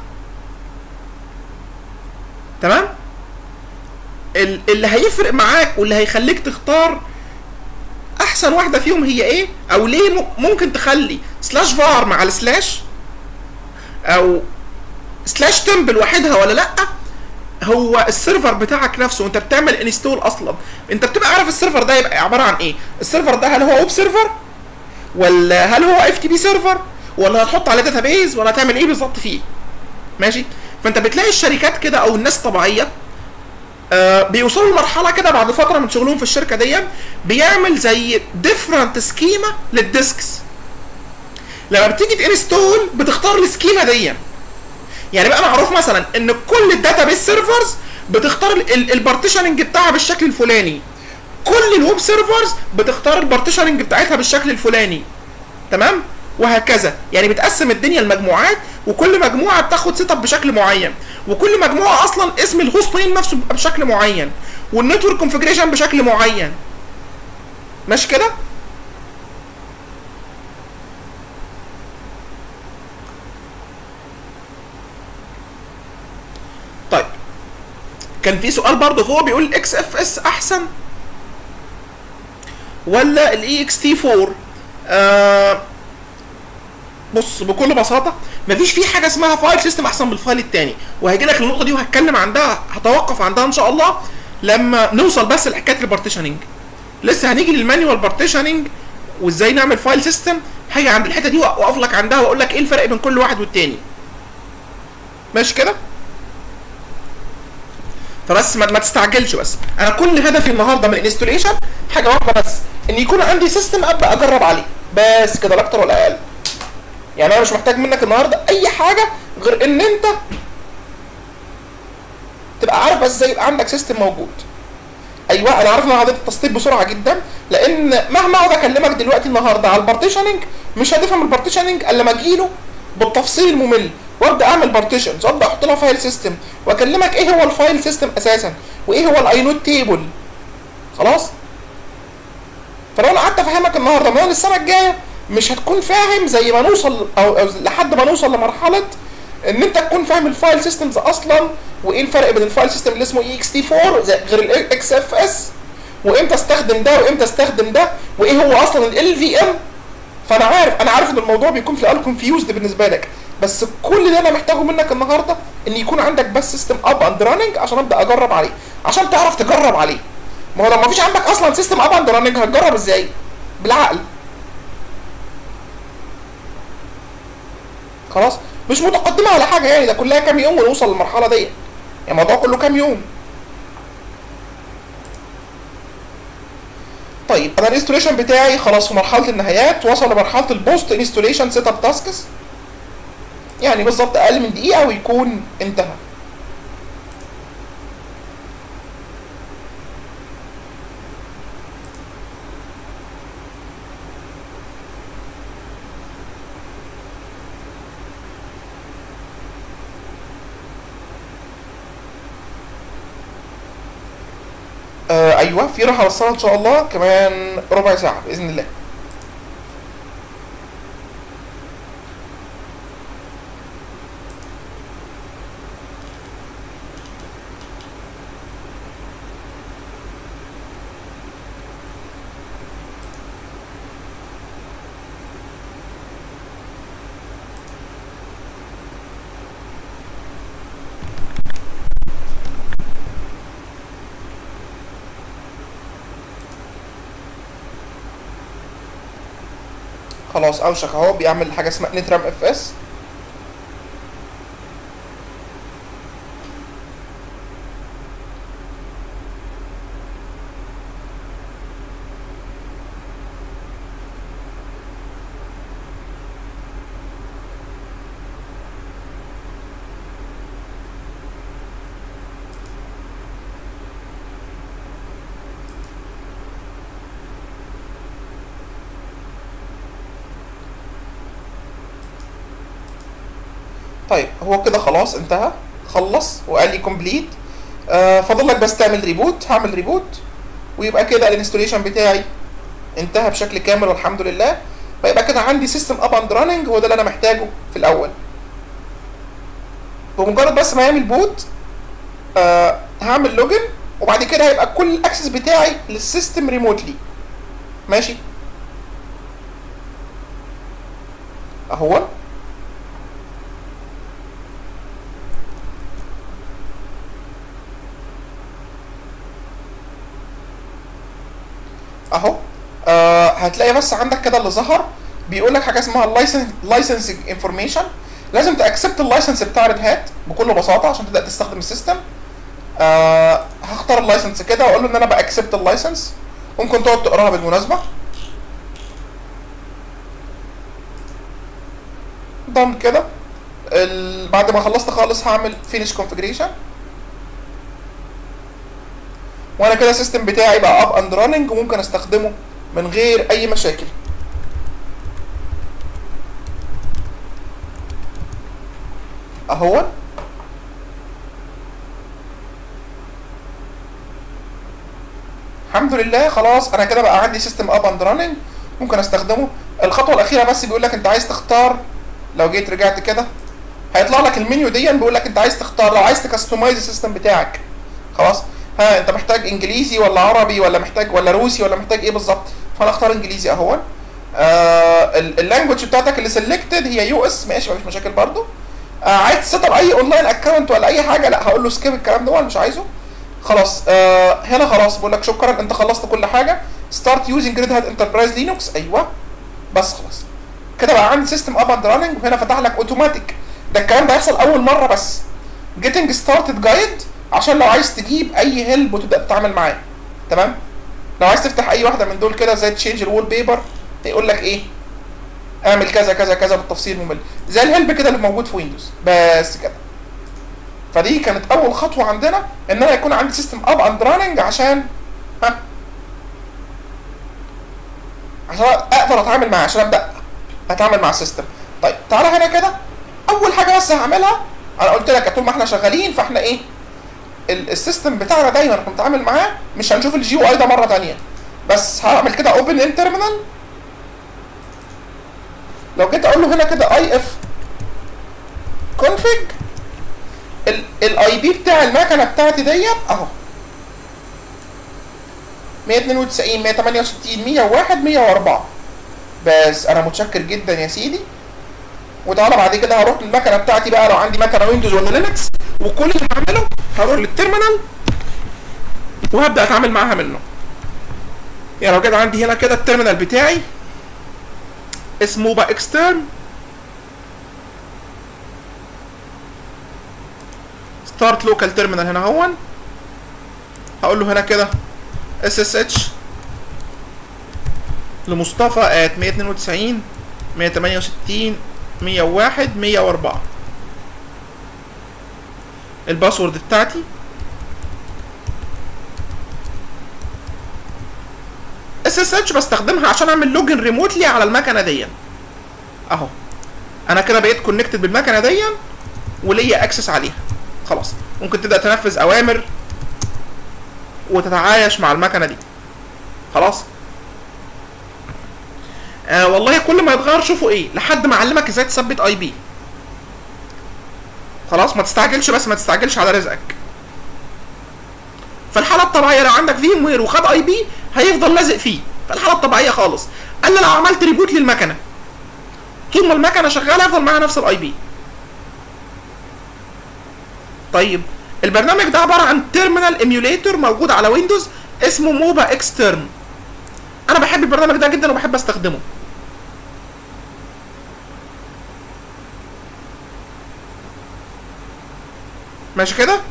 S1: تمام اللي هيفرق معاك واللي هيخليك تختار احسن واحده فيهم هي ايه او ليه ممكن تخلي سلاش فار مع السلاش او سلاش تمب لوحدها ولا لا هو السيرفر بتاعك نفسه وانت بتعمل انستول اصلا انت بتبقى عارف السيرفر ده يبقى عباره عن ايه السيرفر ده هل هو ويب سيرفر ولا هل هو اف تي بي سيرفر ولا هتحط عليه داتابيز ولا هتعمل ايه بالظبط فيه ماشي فانت بتلاقي الشركات كده او الناس الطبيعيه آه بيوصلوا لمرحله كده بعد فتره من شغلهم في الشركه دي بيعمل زي ديفرنت سكيما للديسكس لما بتيجي تنستول بتختار السكيما دي يعني بقى معروف مثلا ان كل الداتابيس سيرفرز بتختار البارتيشننج بتاعها بالشكل الفلاني كل الويب سيرفرز بتختار البارتيشننج بتاعتها بالشكل الفلاني تمام وهكذا يعني بتقسم الدنيا لمجموعات وكل مجموعه بتاخد سيت اب بشكل معين وكل مجموعه اصلا اسم الهوست نيم نفسه بيبقى بشكل معين والنتورك كونفجريشن بشكل معين ماشي كده طيب كان في سؤال برضه فوق بيقول الاكس اف اس احسن ولا الاي اكس تي 4 آه بص بكل بساطه مفيش في حاجه اسمها فايل سيستم احسن من الفايل التاني وهيجي لك النقطه دي وهتكلم عندها هتوقف عندها ان شاء الله لما نوصل بس لحكايه البارتيشننج لسه هنيجي للمانيوال بارتيشننج وازاي نعمل فايل سيستم هاجي عند الحته دي واقف لك عندها واقول لك ايه الفرق بين كل واحد والتاني ماشي كده فبس ما, ما تستعجلش بس انا كل هدفي النهارده من الانستوليشن حاجه واحده بس ان يكون عندي سيستم ابدا اجرب عليه بس كده لا اكتر ولا اقل يعني انا مش محتاج منك النهارده اي حاجه غير ان انت تبقى عارف بس ازاي يبقى عندك سيستم موجود ايوه انا عارف ان انا عديت التسطيب بسرعه جدا لان مهما اقعد اكلمك دلوقتي النهارده على البارتيشننج مش هتفهم البارتيشننج الا لما اجيله بالتفصيل الممل وابدا اعمل بارتيشنز وابدا احط لها فايل سيستم واكلمك ايه هو الفايل سيستم اساسا وايه هو الاينود تيبل خلاص فلو انا قعدت افهمك النهارده من السنه الجايه مش هتكون فاهم زي ما نوصل او, أو لحد ما نوصل لمرحله ان انت تكون فاهم الفايل سيستمز اصلا وايه الفرق بين الفايل سيستم اللي اسمه اي اكس تي 4 غير الاكس اف اس وامتى استخدم ده وامتى استخدم ده وايه هو اصلا ال في ام فانا عارف انا عارف ان الموضوع بيكون في الاول كونفيوزد بالنسبه لك بس كل اللي انا محتاجه منك النهارده ان يكون عندك بس سيستم اب اند راننج عشان ابدا اجرب عليه عشان تعرف تجرب عليه ما هو لو ما فيش عندك اصلا سيستم اب اند راننج هتجرب ازاي بالعقل خلاص مش متقدمه على حاجه يعني ده كلها كام يوم ونوصل للمرحله دي يعني الموضوع كله كام يوم طيب انا الانستوليشن بتاعي خلاص في مرحله النهايات وصل لمرحله البوست انستوليشن سيت اب تاسكس يعني بالظبط اقل من دقيقه ويكون انتهى آه ايوه في راح اوصلها ان شاء الله كمان ربع ساعه باذن الله خلاص اوشك اهو بيعمل حاجه اسمها نترام اف اس طيب هو كده خلاص انتهى خلص وقال لي كومبليت آه فاضل لك بس تعمل ريبوت هعمل ريبوت ويبقى كده الانستوليشن بتاعي انتهى بشكل كامل والحمد لله فيبقى كده عندي سيستم اب اند راننج هو ده اللي انا محتاجه في الاول بمجرد بس ما يعمل بوت آه هعمل لوجن وبعد كده هيبقى كل الاكسس بتاعي للسيستم ريموتلي ماشي اهو اهو آه هتلاقي بس عندك كده اللي ظهر بيقول لك حاجه اسمها لايسنس انفورميشن لازم تاكسبت اللايسنس بتاع ريد هات بكل بساطه عشان تبدا تستخدم السيستم آه هختار اللايسنس كده واقول له ان انا باكسبت اللايسنس ممكن تقعد تقراها بالمناسبه ضم كده بعد ما خلصت خالص هعمل فينيش كونفجريشن وانا كده السيستم بتاعي بقى اب اند راننج وممكن استخدمه من غير اي مشاكل اهو الحمد لله خلاص انا كده بقى عندي سيستم اب اند راننج ممكن استخدمه الخطوه الاخيره بس بيقول لك انت عايز تختار لو جيت رجعت كده هيطلع لك المنيو دي بيقول لك انت عايز تختار لو عايز تكستمايز السيستم بتاعك خلاص ها انت محتاج انجليزي ولا عربي ولا محتاج ولا روسي ولا محتاج ايه بالظبط فانا اختار انجليزي اهو آه اللانجوج بتاعتك اللي سيلكتد هي يو اس ماشي مفيش مشاكل برضو آه عايز تسيت اب اي اونلاين اكونت ولا اي حاجه لا هقول له سكيب الكلام ده مش عايزه خلاص آه هنا خلاص بقول لك شكرا انت خلصت كل حاجه ستارت يوزنج ريد هات انتربرايز لينوكس ايوه بس خلاص كده بقى عندي سيستم اب اند راننج وهنا فتح لك اوتوماتيك ده الكلام ده هيحصل اول مره بس جيتنج ستارتد جايد عشان لو عايز تجيب اي هيلب وتبدا تتعامل معاه تمام لو عايز تفتح اي واحده من دول كده زي تشينج الوول بيبر هيقول لك ايه اعمل كذا كذا كذا بالتفصيل ممل زي الهيلب كده اللي موجود في ويندوز بس كده فدي كانت اول خطوه عندنا ان انا يكون عندي سيستم اب اند راننج عشان ها عشان اقدر اتعامل معاه عشان ابدا هتعامل مع السيستم طيب تعالى هنا كده اول حاجه بس هعملها انا قلت لك طول ما احنا شغالين فاحنا ايه ال- السيستم بتاعنا دايما احنا بنتعامل معاه مش هنشوف الجي يو اي ده مره ثانيه بس هعمل كده اوبن ان تيرمينال لو جيت اقول له هنا كده اي اف config الاي بي بتاع المكنه بتاعتي ديت اهو 192 168 101 104 بس انا متشكر جدا يا سيدي وتعالى بعد كده هروح للمكنه بتاعتي بقى لو عندي مكنه ويندوز ولا لينكس وكل اللي هعمله هروح للتيرمينال وهبدا اتعامل معاها منه يعني لو كده عندي هنا كده التيرمينال بتاعي اسمه بقى اكسترن ستارت لوكال تيرمينال هنا هون هقول له هنا كده اس اس اتش لمصطفى ات 192 168 101 104 الباسورد بتاعتي اس اس اتش بستخدمها عشان اعمل لوجن ريموتلي على المكنه دي اهو انا كده بقيت كونكتد بالمكنه دي وليا اكسس عليها خلاص ممكن تبدا تنفذ اوامر وتتعايش مع المكنه دي خلاص آه والله كل ما يتغير شوفوا ايه لحد ما اعلمك ازاي تثبت اي بي خلاص ما تستعجلش بس ما تستعجلش على رزقك فالحاله الطبيعيه لو عندك فيم وير وخد اي بي هيفضل لازق فيه فالحاله الطبيعيه خالص الا لو عملت ريبوت للمكنه طول ما المكنه شغاله يفضل معاها نفس الاي بي طيب البرنامج ده عباره عن تيرمينال ايميوليتور موجود على ويندوز اسمه موبا اكسترن انا بحب البرنامج ده جدا وبحب استخدمه ماشي كده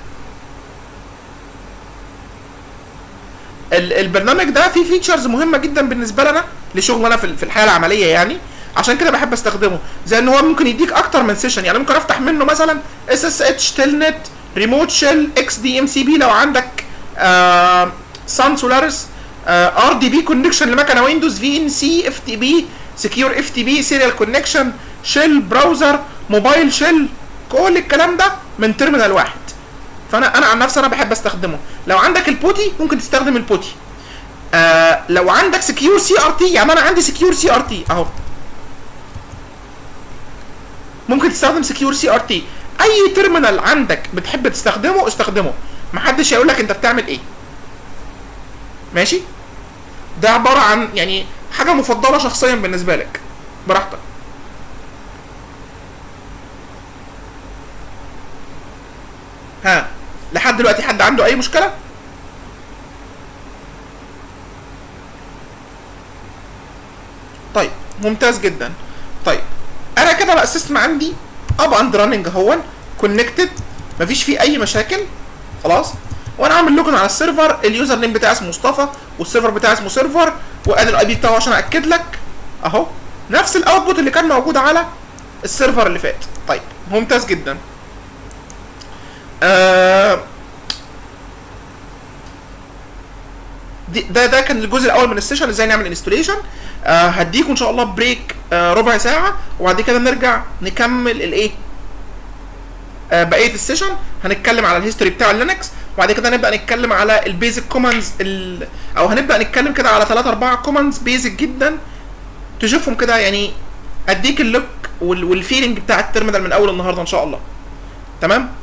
S1: ال- البرنامج ده فيه فيتشرز مهمه جدا بالنسبه لنا لشغلنا في ال- في الحياه العمليه يعني عشان كده بحب استخدمه زي ان هو ممكن يديك اكتر من سيشن يعني ممكن افتح منه مثلا اس اس اتش تيلنت ريموت شيل اكس دي ام سي بي لو عندك آه سان سولاريس ار دي بي كونكشن لمكنه ويندوز في ان سي اف تي بي سكيور اف تي بي سيريال كونكشن شيل براوزر موبايل شيل كل الكلام ده من تيرمينال واحد فانا انا عن نفسي انا بحب استخدمه لو عندك البوتي ممكن تستخدم البوتي آه لو عندك سكيور سي ار تي يعني انا عندي سكيور سي ار تي اهو ممكن تستخدم سكيور سي ار تي اي تيرمينال عندك بتحب تستخدمه استخدمه محدش هيقول لك انت بتعمل ايه ماشي ده عباره عن يعني حاجه مفضله شخصيا بالنسبه لك براحتك ها لحد دلوقتي حد عنده اي مشكله طيب ممتاز جدا طيب انا كده بقى السيستم عندي اب اند راننج اهون كونكتد مفيش فيه اي مشاكل خلاص وانا عامل لوجن على السيرفر اليوزر نيم بتاعي اسمه مصطفى والسيرفر بتاعي اسمه سيرفر وادي الاي بي بتاعه عشان اكد لك اهو نفس الاوتبوت اللي كان موجود على السيرفر اللي فات طيب ممتاز جدا آه دي ده ده كان الجزء الاول من السيشن ازاي نعمل انستوليشن آه هديكم ان شاء الله بريك آه ربع ساعه وبعد كده نرجع نكمل الايه آه بقيه السيشن هنتكلم على الهيستوري بتاع اللينكس وبعد كده نبدا نتكلم على البيزك كوماندز او هنبدا نتكلم كده على 3 4 كوماندز بيزك جدا تشوفهم كده يعني اديك اللوك والفيلينج بتاع الترمينال من اول النهارده ان شاء الله تمام